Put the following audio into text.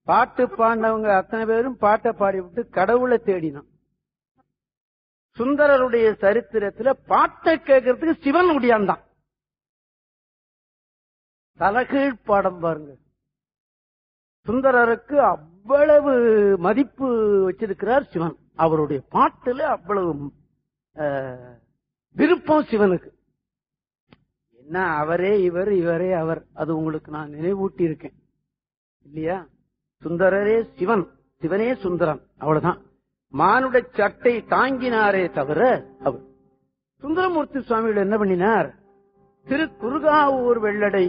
பாட்டு பாடினவங்க அத்தனை பேரும் பாட்டை பாடி விட்டு கடவுளை தேடினான் சுந்தரருடைய சரித்திரத்துல பாட்டை கேட்கறதுக்கு சிவன் முடியாந்தான் தலகீழ் பாடம் பாருங்க சுந்தரருக்கு அவ்வளவு மதிப்பு வச்சிருக்கிறார் சிவன் அவருடைய பாட்டுல அவ்வளவு அஹ், விருப்பம் சிவனுக்கு என்ன அவரே இவர் இவரே அவர் அது உங்களுக்கு நான் நினைவூட்டி இருக்கேன் இல்லையா சுந்தரரே சிவன் சிவனே சுந்தரன் அவ்வளவுதான் மானுட சட்டை தாங்கினாரே தவிர அவர் சுந்தரமூர்த்தி சுவாமிகள் என்ன பண்ணினார் திரு குருகாவூர் வெள்ளடை